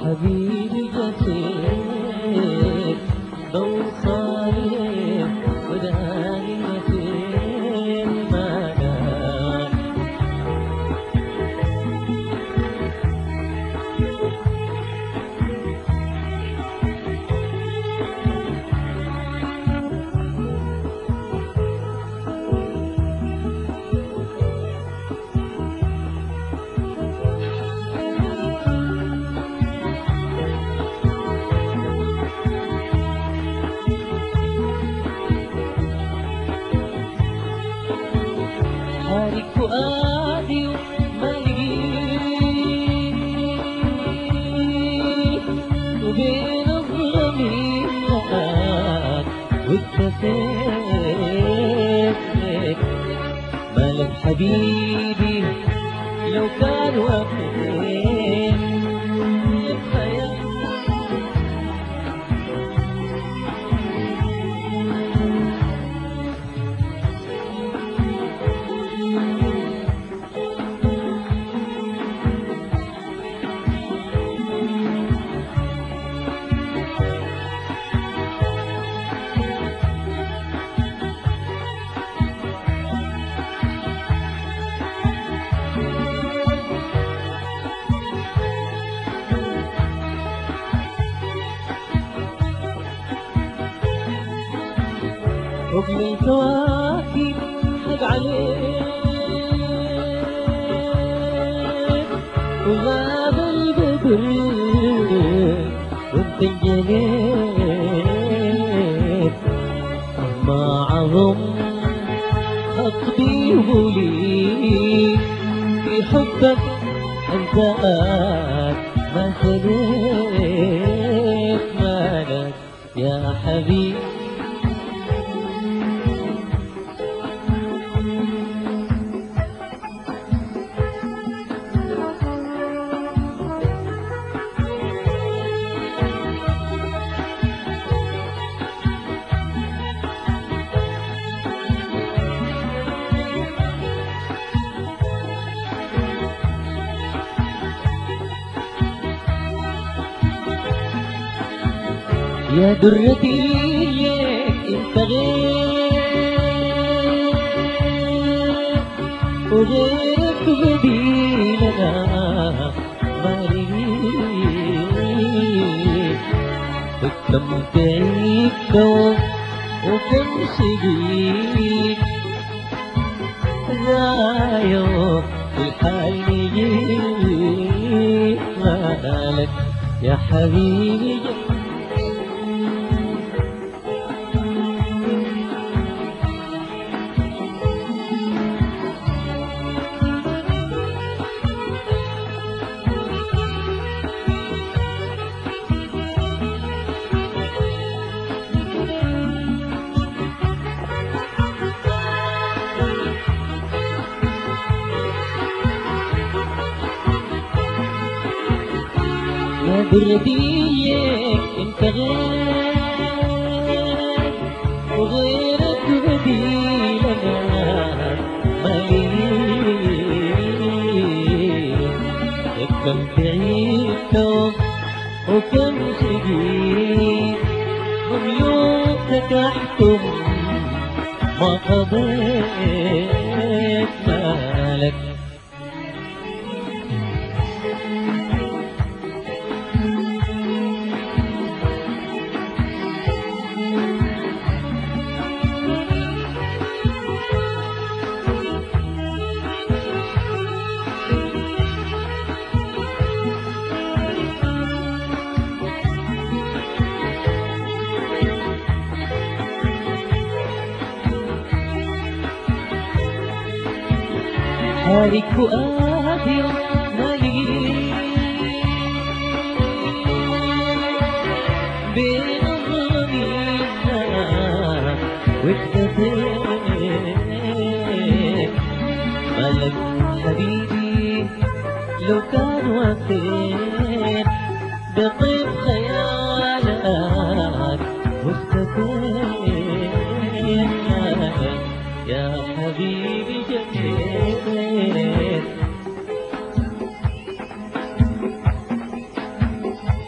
حبيبي جسيم بوصالي وداني متين مالك حارق فؤادي وما لقيت وبين الظلميات واكتفيت مالك حبيبي لو كان وقتين الخيال حكم الكواكب حق عليك وغاب البدر وانت انجليت ما عظم خطبي وبولي في حبك انت ما سليت مالك يا حبيبي يا درتي انت غير وغيرك بديلنا ما لقيت كم تعيد دوم وكم سجيت رايو الحال يجيك مالك يا حبيبي يا برديك انت غير وغيرك بديلنا مليء كم تعيش وكم سجيت وميوتك احكم ما قضيت مالك حارك فؤادي مالي بين الظلمينا واكتفيت مالك حبيبي لو كان وقتين بطيب خيالك واختفيت يا حبيبي جميل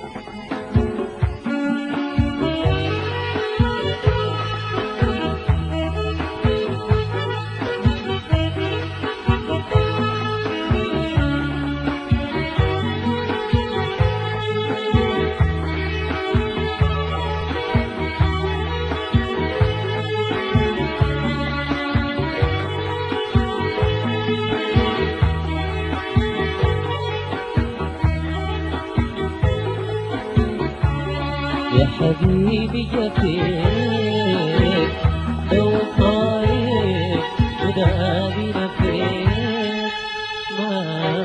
حبيبي جفيت لو طاير ودادي نفيت ما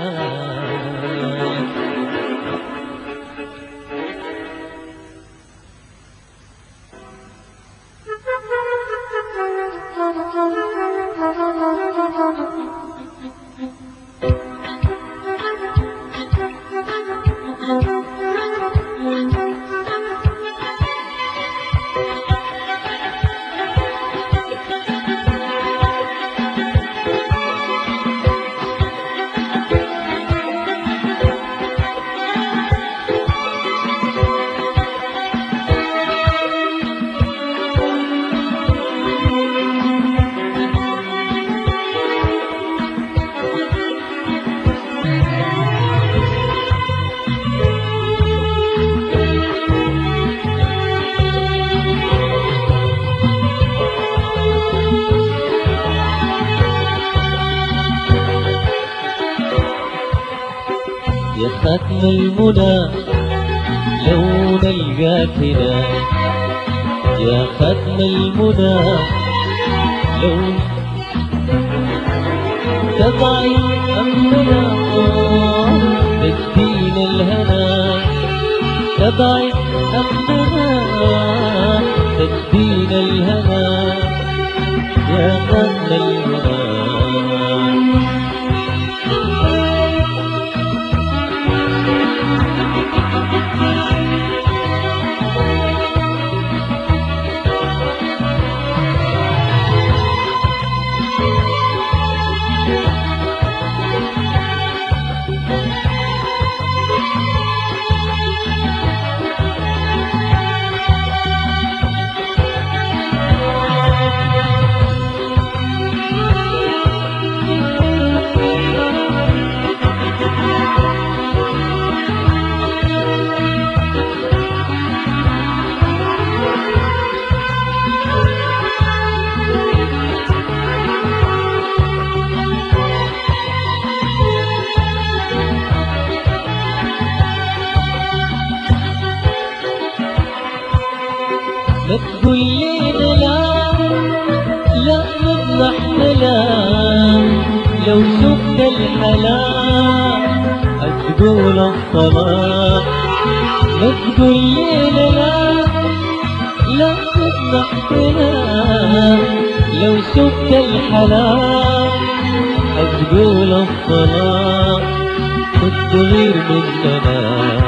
يا ختم المنى لو نلقاك هنا يا ختم المنى لو تضعي أمنا تدينا الهنا تضعي أمنا تدينا الهنا يا ختم المنى لا تقول لي لا لا نضحك لا لو شفت الحلال هتقول الصلاة لا تقول لي لا لا نضحك لا لو شفت الحلال هتقول الصلاة كنت غير مننا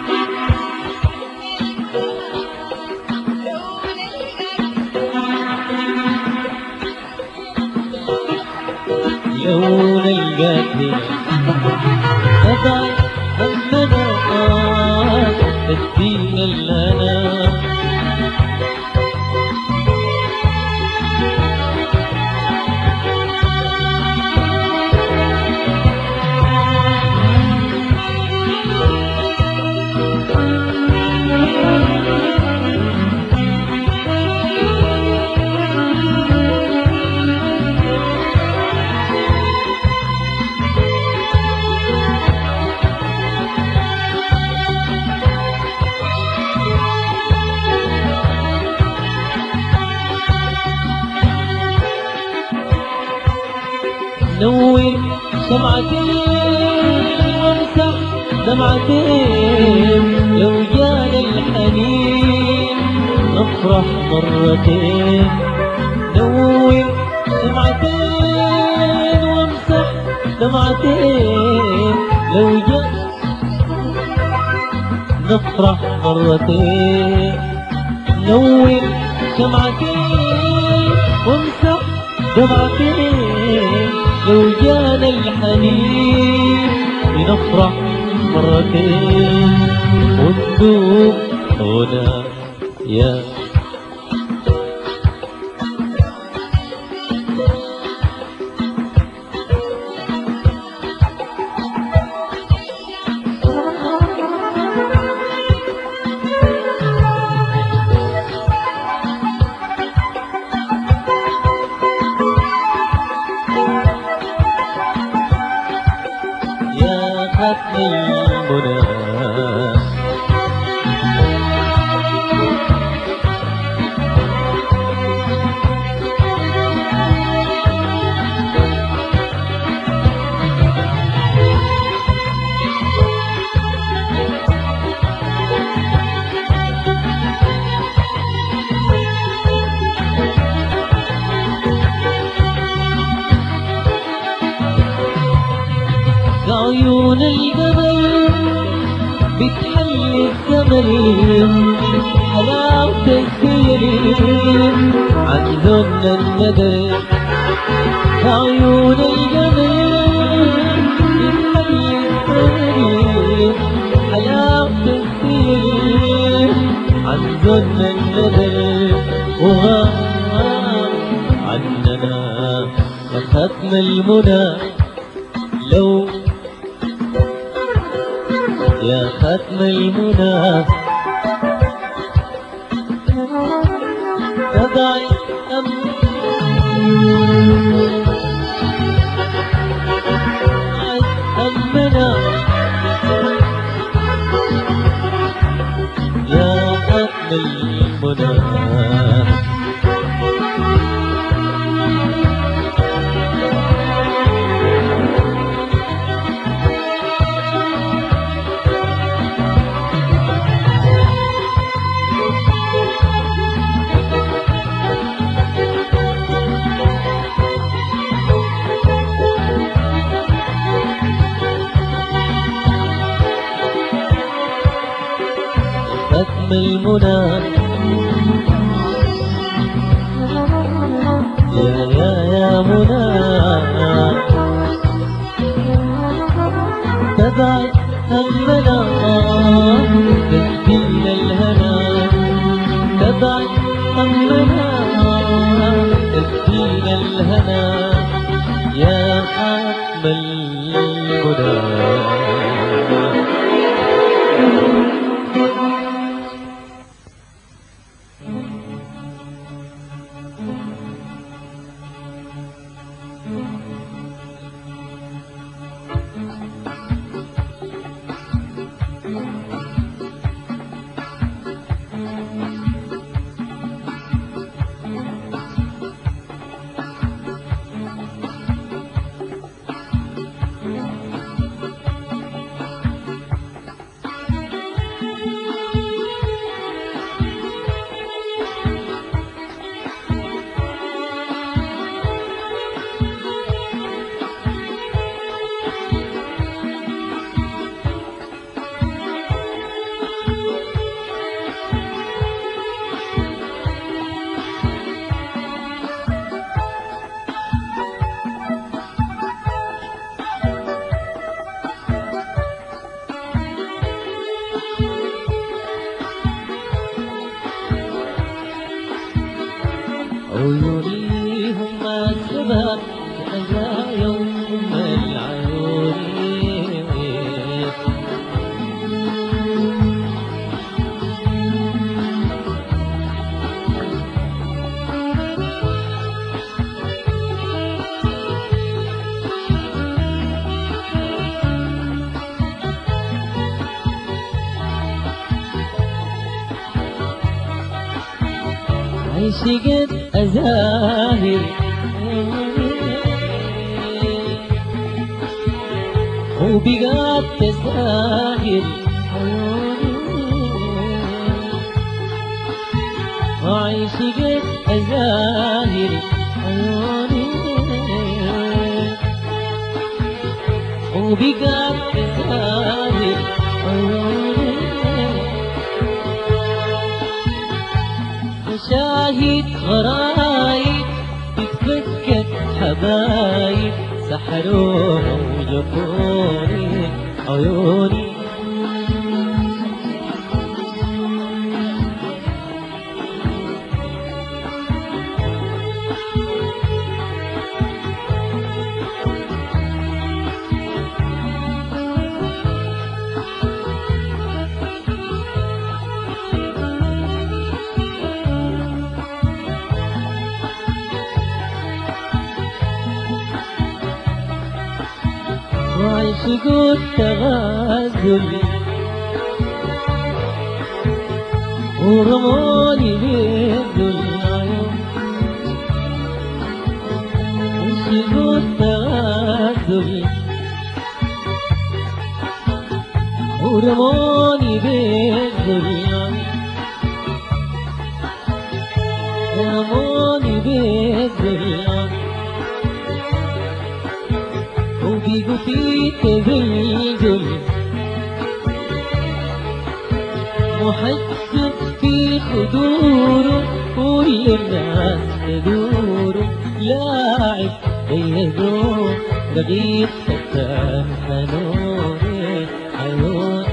لو لقيتني تضع همنا تدينا لنا نور شمعتين وامسح دمعتين لو جانا الحنين نفرح مرتين نور شمعتين وامسح دمعتين لو جانا نفرح مرتين نور شمعتين وامسح دمعتين لو جانا الحنين لنفرح مرتين وندوب هنا يا يا ختم المنى عيون القمر بتحلي الثمر حلاوة السير عن ذن الندر عيون القمر بتحلي الثمر حلاوة السير عن ذن الندر وغاب عننا ختم المنى لو يا ختم المنى تضعي أم أمنا يا ختم المنى ختم المنى يا يا يا منى تبعي همنا تهدينا الهنا تبعي همنا تهدينا الهنا يا ختم المنى عيوني هم السبب أذى يوم العيون عشقت أزاهر وبقات تساهر وعشقت أزاهر وبقات تساهر مشاهد غرايب بتفكت حبايب سحروها وجفوني عيوني وعشق التغازل ورموني بيد العيون عشق التغازل ورموني بيد العيون رموني بيد العيون وبقى قلبه في تذلل محجب في خدوره كل الناس تدوره لاعب بيدوه رقيق فتان حنون حنون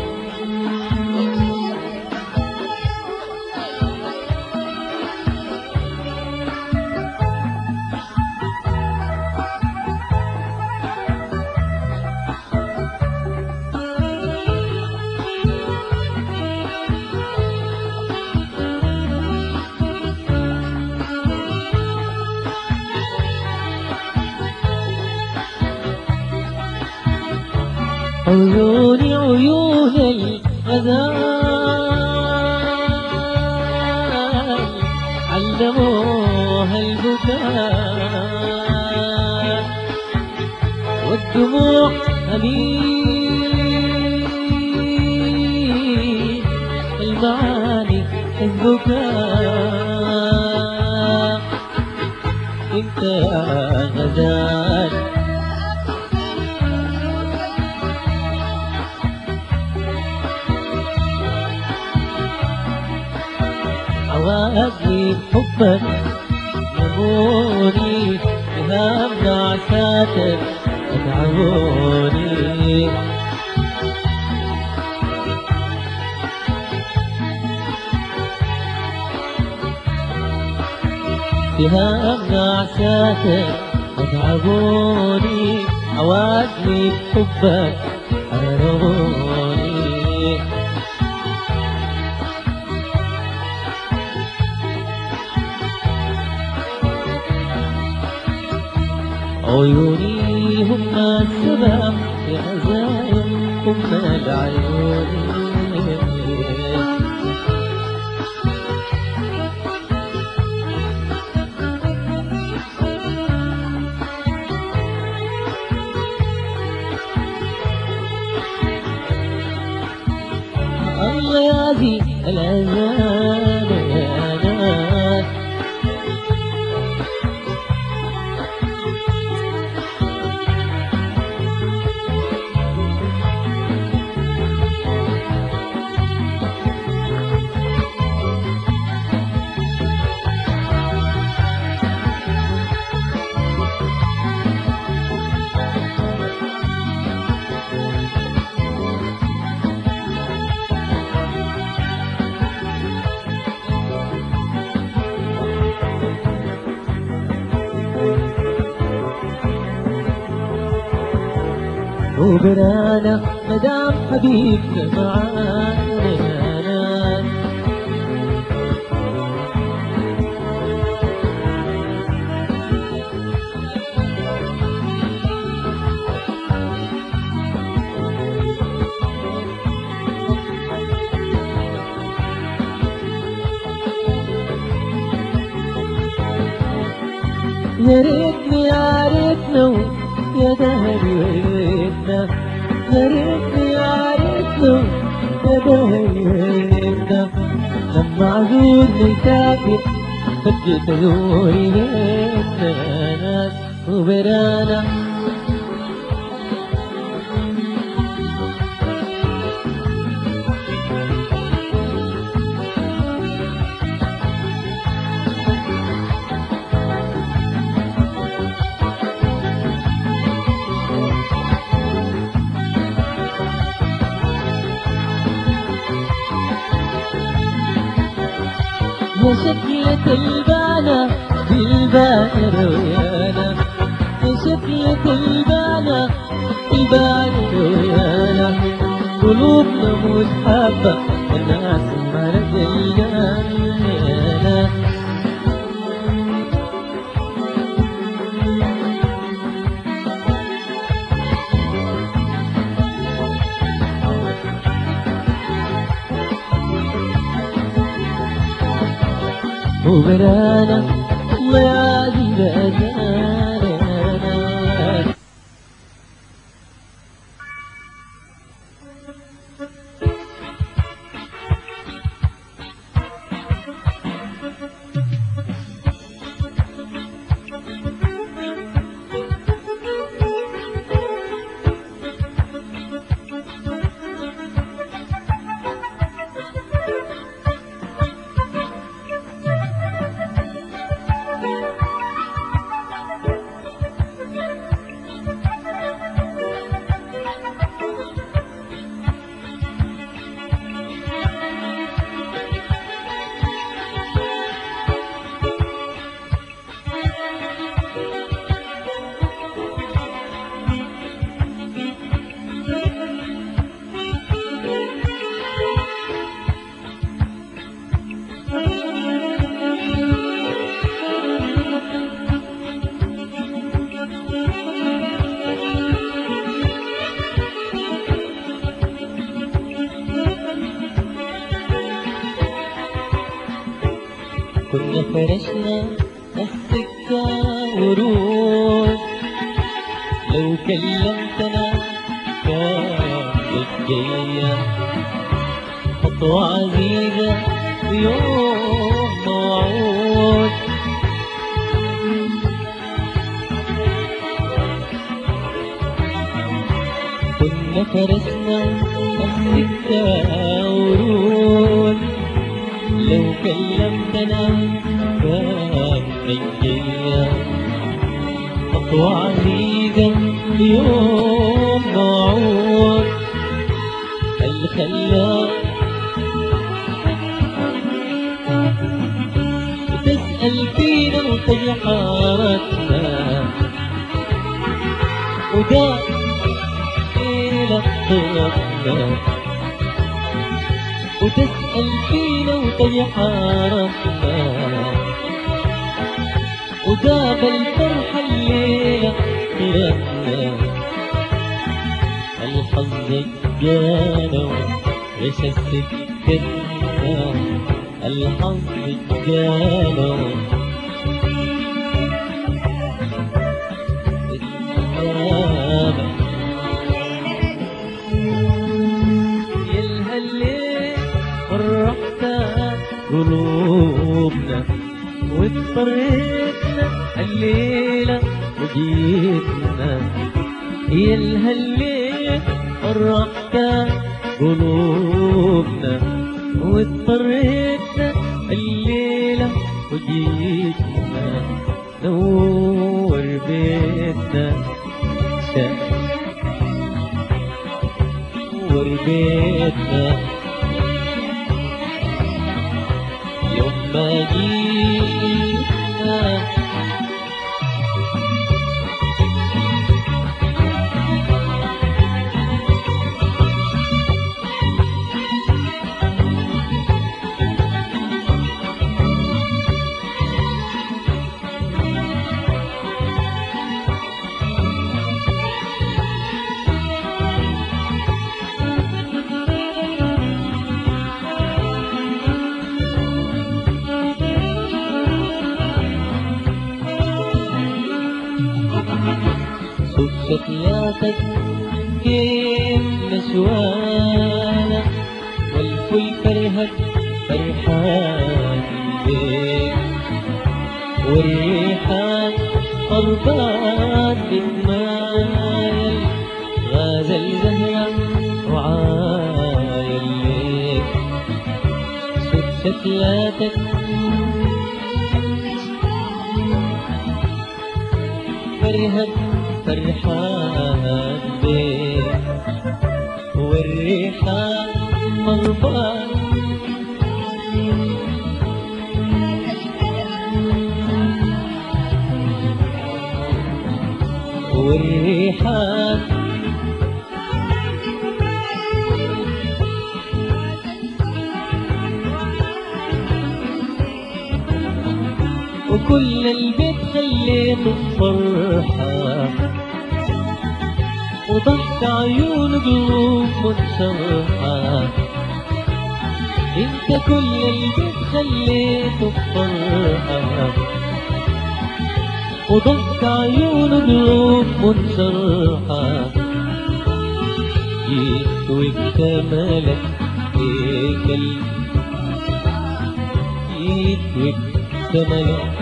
عيوني عيون الغزال علموها البكاء والدموع أمين المعاني البكاء انت يا غزال عوادي حبك يموني بها نعساتك ادعوني بها نعساتك ادعوني عوادي حبك حرروني عيوني هم السبب يا غزايم هم العيون الله يا ذي الأذان يا ناس وبرانا مدام حبيبنا معانا يا ريتني يا ريتنا يا دهري ويتنا يا ريتني يا ريتنا يا دهري ويتنا لما عزوز مسافر فجت نوري بيتنا ناس وبرانا يا شكلة البانة بالبانة ويانا يا شكلة البانة بالبانة ويانا قلوبنا متحبة الناس ما رجلنا وبرانا الله يعزي بأجانا فرشنا السكة ورود لو كلمتنا كانت جاية خطوة عزيزة ويوم موعود كنا فرسنا السكة ورود لو كلمتنا كان نجية خطوة عزيزة اليوم موعود هل خلاك تسأل فينا وتجحرتنا وده إلى طرقنا وتسأل فينا وتجحرتنا وجاب الفرحة الليلة طرقنا الحظ جانا وإيش السكتنا الحظ جانا السلامة يلها الليل فرحت قلوبنا واضطريتنا الليلة وجيتنا يلها الليل فرحت قلوبنا واضطريتنا الليلة وجيتنا نور بيتنا نور بيتنا يوم ما جينا شوف شكلاتك كيف نشوانة والكل فرهك فرحان بيك والريحان قربان بالمايل غازل زهرة وعايل ليك شوف شكلاتك فرهد فرحان بيك والريحان مربان والريحان وكل البيت خليته بفرحة وضحك عيون قلوب منشرحة انت كل البيت خليته بفرحة وضحك عيون قلوب منشرحة جيت واكتملت هيكل جيت واكتملت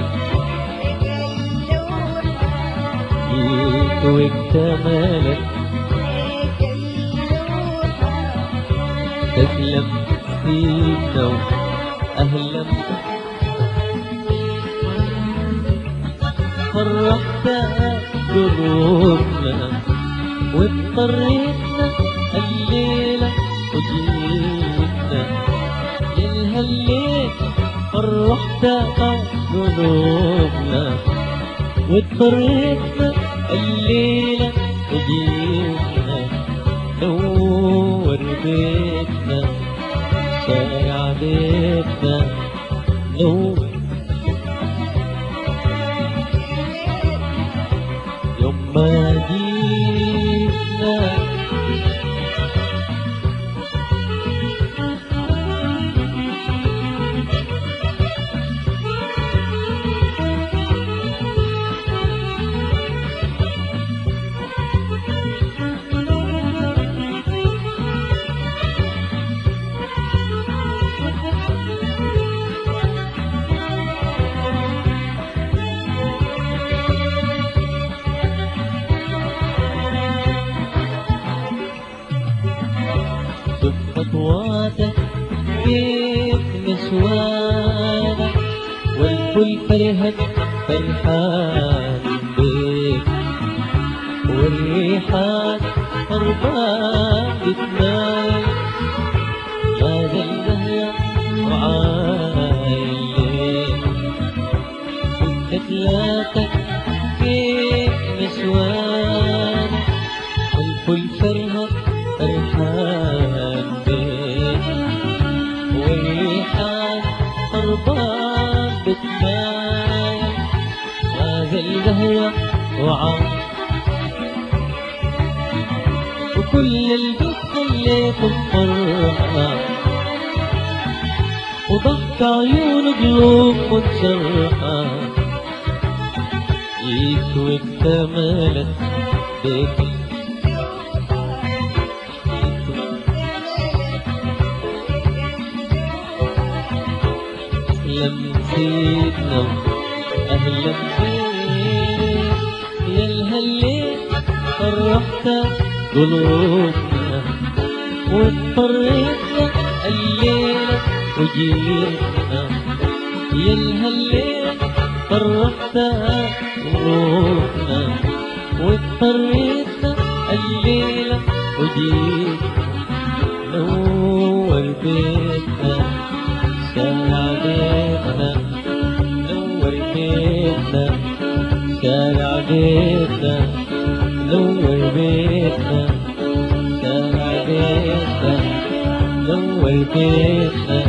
جيت واكتملت تسلم فينا وأهلا فرحت قلوبنا واضطريتنا الليلة وجيتنا ليلها الليل فرحت قلوبنا واضطريتنا الليلة وجيتنا نور بيتنا شارع بيتنا نور يوم ما جينا أصواتك كيف نسوانك والكل فرحت فرحان بيك والريحان هربان بتنام هذا الزهرة وعايلين شكلاتك كيف نسوان والكل فرحت فرحان بيك والريحان هربان بتنام هذا الزهرة وعايلين وكل البيت خليته فرحة وضحك عيون قلوب متجرحة جيت واكتملت بيك لمسيتنا أهلا بيك يا الهليل فرحت قلوبنا واضطريتنا الليلة وجيتنا يا الهليل فرحت قلوبنا واضطريتنا الليلة وجيتنا نور بيتنا ساعدتنا نور بيتنا ساعدتنا نور بيتنا ساعدتنا نور بيتنا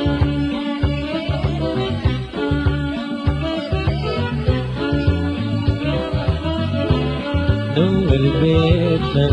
نور بيتنا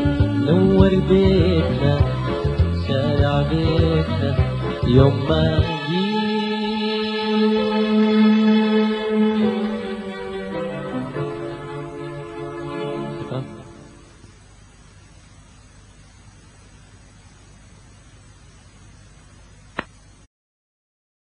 نور بيتنا شارع بيتنا يوم ما